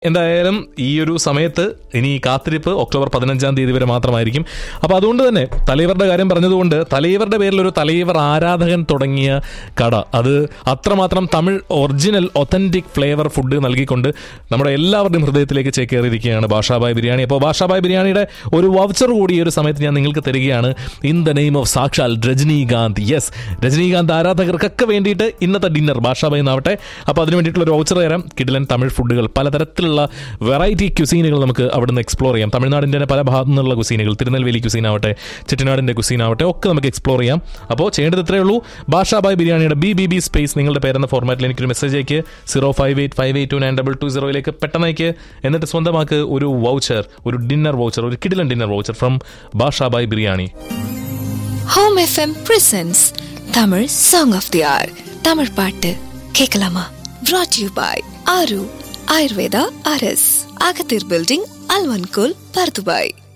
എന്തായാലും ഈ ഒരു സമയത്ത് ഇനി കാത്തിരിപ്പ് ഒക്ടോബർ പതിനഞ്ചാം തീയതി വരെ മാത്രമായിരിക്കും അപ്പോൾ അതുകൊണ്ട് തന്നെ തലൈവറുടെ കാര്യം പറഞ്ഞതുകൊണ്ട് തലൈവറുടെ പേരിൽ ഒരു തലൈവർ ആരാധകൻ തുടങ്ങിയ കട അത് അത്രമാത്രം Tamil original authentic flavour food നൽകിക്കൊണ്ട് നമ്മുടെ എല്ലാവരുടെയും ഹൃദയത്തിലേക്ക് ചേക്കേറിയിരിക്കുകയാണ് ബാഷാബായ് ബിരിയാണി അപ്പോൾ ബാഷാബായ് ബിരിയാണിയുടെ ഒരു വൗച്ചർ കൂടി ഈ ഒരു സമയത്ത് ഞാൻ നിങ്ങൾക്ക് തരികയാണ് ഇൻ ദ നെയിം ഓഫ് സാക്ഷാൽ രജനീകാന്ത് യെസ് രജനീകാന്ത് ആരാധകർക്കൊക്കെ വേണ്ടിയിട്ട് ഇന്നത്തെ ഡിന്നർ ബാഷാബായ് എന്നാവട്ടെ അപ്പോൾ അതിന് വേണ്ടിയിട്ടുള്ള ഒരു വൗച്ചർ തരാം കിടിലൻ തമിഴ് ഫുഡുകൾ പലതരത്തിലുള്ള വെറൈറ്റി ക്യുസീനുകൾ നമുക്ക് അവിടുന്ന് എക്സ്പ്ലോർ ചെയ്യാം തമിഴ്നാടിൻ്റെ തന്നെ പല ഭാഗത്തു നിന്നുള്ള കുസീനുകൾ തിരുനെൽവേലി കുസീൻ ആവട്ടെ ചെട്ടിനാടിൻ്റെ കുസീൻ ആവട്ടെ ഒക്കെ നമുക്ക് എക്സ്പ്ലോർ ചെയ്യാം അപ്പോൾ ചെയ്യേണ്ടത് ഇത്രയേ ഉള്ളൂ ബാഷാബായ് ബിരിയാണിയുടെ ബി ബി ബി സ്പേസ് നിങ്ങളുടെ പേരെന്ന ഫോർമാറ്റിൽ എനിക്കൊരു മെസ്സേജ് അയക്ക് zero five eight five eight two nine double two സീറോയിലേക്ക് പെട്ടെന്ന് അയക്ക് എന്നിട്ട് സ്വന്തമാക്ക് ഒരു വൗച്ചർ ഒരു ഡിന്നർ വൗച്ചർ ഒരു കിടിലൻ dinner voucher from Bashabhai biryani home FM presents Tamil song of the hour Tamil பாட்டு கேட்கலாமா brought யூ பாய் ஆரு ஆயுர்வேதா அரஸ் அகத்தீர் பில்டிங் அல்வன்கோல் பர்துபாய்